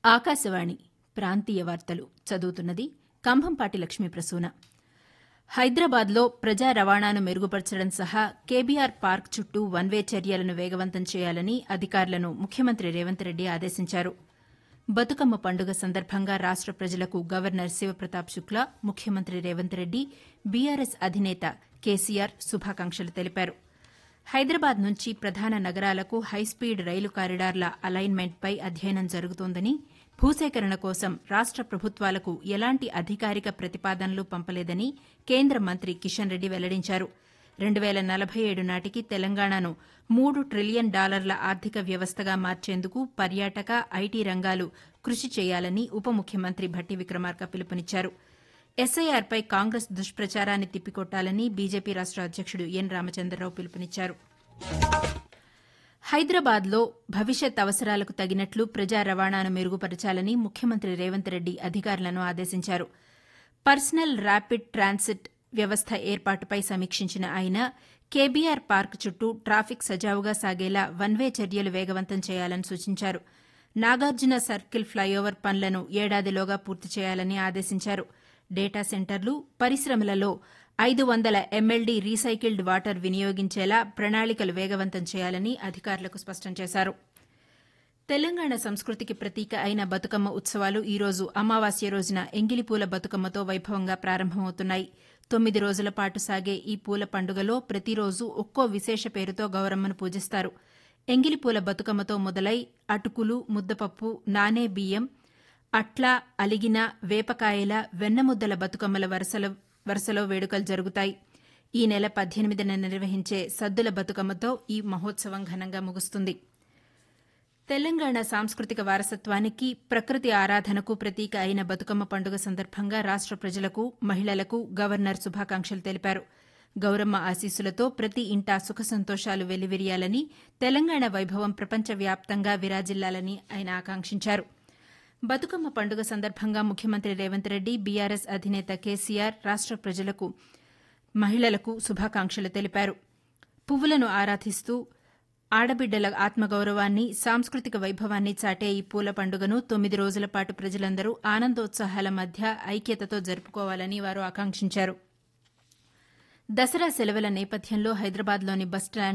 ఆకాశవాణి ప్రాంతీయ వార్తలు చదువుతున్నది కంభంపాటి లక్ష్మీ ప్రసూన హైదరాబాద్లో ప్రజా రవాణాను మెరుగుపరచడం సహా కేబీఆర్ పార్క్ చుట్టూ వన్ వే చర్యలను వేగవంతం చేయాలని అధికారులను ముఖ్యమంత్రి రేవంత్ రెడ్డి ఆదేశించారు బతుకమ్మ పండుగ సందర్భంగా రాష్ట ప్రజలకు గవర్నర్ శివప్రతాప్ శుక్లా ముఖ్యమంత్రి రేవంత్ రెడ్డి బీఆర్ఎస్ అధినేత కేసీఆర్ శుభాకాంక్షలు తెలిపారు హైదరాబాద్ నుంచి ప్రధాన నగరాలకు హైస్పీడ్ రైలు కారిడార్ల అలైన్మెంట్పై అధ్యయనం జరుగుతోందని భూసేకరణ కోసం రాష్ట ప్రభుత్వాలకు ఎలాంటి అధికారిక ప్రతిపాదనలు పంపలేదని కేంద్ర మంత్రి కిషన్ రెడ్డి వెల్లడించారు రెండు వేల నలభై ఏడు నాటికి తెలంగాణను మూడు ట్రిలియన్ డాలర్ల ఆర్థిక వ్యవస్థగా మార్చేందుకు పర్యాటక ఐటీ రంగాలు కృషి చేయాలని ఉప ముఖ్యమంత్రి భట్టి విక్రమార్క పిలుపునిచ్చారు ఎస్ఐఆర్పై కాంగ్రెస్ దుష్ప్రచారాన్ని తిప్పికొట్టాలని బీజేపీ రాష్ట అధ్యక్షుడు ఎన్ రామచంద్రరావు పిలుపునిచ్చారు హైదరాబాద్లో భవిష్యత్ అవసరాలకు తగినట్లు ప్రజా రవాణాను మెరుగుపరచాలని ముఖ్యమంత్రి రేవంత్ రెడ్డి అధికారులను ఆదేశించారు పర్సనల్ ర్యాపిడ్ ట్రాన్సిట్ వ్యవస్థ ఏర్పాటుపై సమీక్షించిన ఆయన కేబీఆర్ పార్క్ చుట్టూ ట్రాఫిక్ సజావుగా సాగేలా వన్ వే చర్యలు వేగవంతం చేయాలని సూచించారు నాగార్జున సర్కిల్ ఫ్లైఓవర్ పనులను ఏడాదిలోగా పూర్తి చేయాలని ఆదేశించారు డేటా సెంటర్లు పరిశ్రమలలో ఐదు వందల ఎంఎల్డీ రీసైకిల్డ్ వాటర్ వినియోగించేలా ప్రణాళికలు వేగవంతం చేయాలని అధికారులకు స్పష్టం చేశారు తెలంగాణ సంస్కృతికి ప్రతీక అయిన బతుకమ్మ ఉత్సవాలు ఈ రోజు అమావాస్య రోజున ఎంగిలిపూల బతుకమ్మతో వైభవంగా ప్రారంభమవుతున్నాయి తొమ్మిది రోజుల పాటు సాగే ఈ పూల పండుగలో ప్రతిరోజు ఒక్కో విశేష పేరుతో గౌరమ్మను పూజిస్తారు ఎంగిలిపూల బతుకమ్మతో మొదలై అటుకులు ముద్దపప్పు నానే బియ్యం అట్ల అలిగిన వేపకాయల వెన్నముద్దల బతుకమ్మల వరుసల వరుసలో వేడుకలు జరుగుతాయి ఈ నెల పద్దెనిమిదిన నిర్వహించే సద్దుల బతుకమ్మతో ఈ మహోత్సవం ఘనంగా ముగుస్తుంది తెలంగాణ సాంస్కృతిక వారసత్వానికి ప్రకృతి ఆరాధనకు ప్రతీక అయిన బతుకమ్మ పండుగ సందర్భంగా రాష్ట ప్రజలకు మహిళలకు గవర్నర్ శుభాకాంక్షలు తెలిపారు గౌరమ్మ ఆశీస్సులతో ప్రతి ఇంటా సుఖ సంతోషాలు వెల్లివిరియాలని తెలంగాణ వైభవం ప్రపంచవ్యాప్తంగా విరాజిల్లాలని ఆయన ఆకాంక్షించారు బతుకమ్మ పండుగ సందర్భంగా ముఖ్యమంత్రి రేవంత్ రెడ్డి బీఆర్ఎస్ అధినేత కేసీఆర్ రాష్ట ప్రజలకు మహిళలకు శుభాకాంక్షలు తెలిపారు పువ్వులను ఆరాధిస్తూ ఆడబిడ్డల ఆత్మగౌరవాన్ని సాంస్కృతిక వైభవాన్ని చాటే ఈ పూల పండుగను తొమ్మిది రోజుల పాటు ప్రజలందరూ ఆనందోత్సాహాల మధ్య ఐక్యతతో జరుపుకోవాలని వారు ఆకాంక్షించారు దసరా సెలవుల నేపథ్యంలో హైదరాబాద్లోని బస్టాండ్